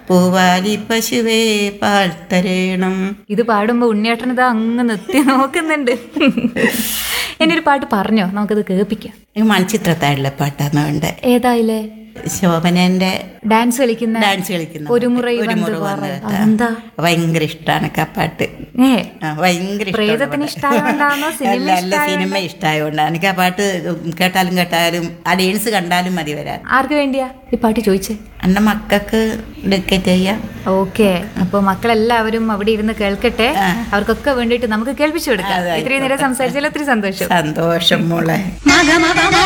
പൂവാലി പശുവേ പാൽ തരേണം ഇത് പാടുമ്പോ ഉണ്ണിയേട്ടൻ ഇതാ അങ്ങ് നിർത്തി നോക്കുന്നുണ്ട് എന്നെ ഒരു പാട്ട് പറഞ്ഞോ നമുക്കത് കേൾപ്പിക്കാം ഈ മൺചിത്രത്താഴിലെ പാട്ടാണ് വേണ്ടേ ഏതായില്ലേ ശോഭനന്റെ ഡാൻസ് കളിക്കുന്ന ഡാൻസ് കളിക്കുന്ന ഒരു മുറ ഒരു വന്ന് മുറ പാറ്. വന്ന് അതെന്താ ഭയങ്കര ഇഷ്ടമാണ് ആ പാട്ട് ഏ ആ, ഭയങ്കര ഇഷ്ടമാണ് പ്രേതത്തിന് പാട്ട്. ഇഷ്ടായോണ്ടാണോ സിനിമ അല്ല അല്ല സിനിമ ഇഷ്ടമായോണ്ടാണ് എനിക്ക് ആ പാട്ട് കേട്ടാലും കേട്ടാലും ആ ഡാൻസ് കണ്ടാലും മതി വരാൻ ആർക്ക് വേണ്ടിയാ ഈ പാട്ട് ചോദിച്ചേ എൻ്റെ മക്കൾക്ക് ഡെക്കേറ്റ് ചെയ്യാം ഓക്കെ അപ്പൊ മക്കളെല്ലാവരും അവിടെ ഇരുന്ന് കേൾക്കട്ടെ ആ. അവർക്കൊക്കെ വേണ്ടിയിട്ട് നമുക്ക് കേൾപ്പിച്ചു കൊടുക്കാം അതെ, ഇത്രയും നേരം സംസാരിച്ചാൽ ഒത്തിരി സന്തോഷം സന്തോഷം മോളെ മഗ മഗ